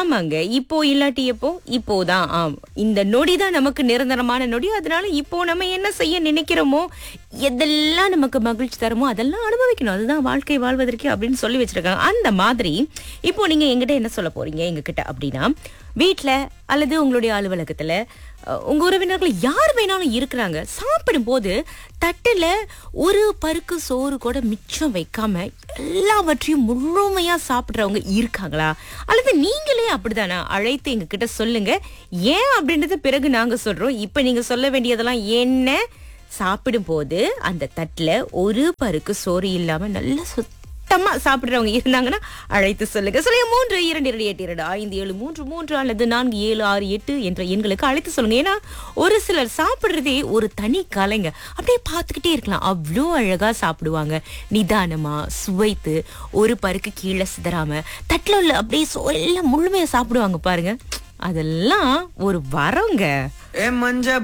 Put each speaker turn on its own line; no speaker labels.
ஆமாங்க இப்போ இல்லாட்டி எப்போ இப்போதான் ஆம் இந்த நொடி தான் நமக்கு நிரந்தரமான நொடி அதனால இப்போ நம்ம என்ன செய்ய நினைக்கிறோமோ எதெல்லாம் நமக்கு மகிழ்ச்சி தருமோ அதெல்லாம் அனுபவிக்கணும் அதுதான் வாழ்க்கை வாழ்வதற்கு அப்படின்னு சொல்லி வச்சிருக்காங்க அந்த மாதிரி இப்போ நீங்க எங்கிட்ட என்ன சொல்ல போறீங்க எங்ககிட்ட அப்படின்னா வீட்ல அல்லது உங்களுடைய அலுவலகத்துல அஹ், உங்க உறவினர்கள் யார் வேணாலும் இருக்கிறாங்க சாப்பிடும்போது தட்டுல ஒரு பருக்கு சோறு கூட மிச்சம் வைக்காம எல்லாவற்றையும் முழுமையா சாப்பிடுறவங்க இருக்காங்களா அல்லது நீங்களே அப்படிதானா அழைத்து எங்க கிட்ட சொல்லுங்க ஏன் அப்படின்றத பிறகு நாங்க சொல்றோம் இப்ப நீங்க சொல்ல வேண்டியதெல்லாம் என்ன சாப்பிடும்போது அந்த தட்டுல ஒரு பருக்கு சோறு இல்லாம நல்ல சுத்தமா சாப்பிடுறவங்க இருந்தாங்கன்னா அழைத்து சொல்லுங்க சொல்லுங்க மூன்று இரண்டு இரண்டு எட்டு இரண்டு ஐந்து ஏழு மூன்று மூன்று அல்லது நான்கு ஏழு ஆறு எட்டு என்ற எண்களுக்கு அழைத்து சொல்லுங்க ஏன்னா ஒரு சிலர் சாப்பிடுறதே ஒரு தனி கலைங்க அப்படியே பார்த்துக்கிட்டே இருக்கலாம் அவ்வளோ அழகா சாப்பிடுவாங்க நிதானமா சுவைத்து ஒரு பருக்கு கீழே சிதறாம தட்டில் உள்ள அப்படியே சோ எல்லாம் முழுமையா சாப்பிடுவாங்க பாருங்க அதெல்லாம் ஒரு வரங்க
ஏ மஞ்ச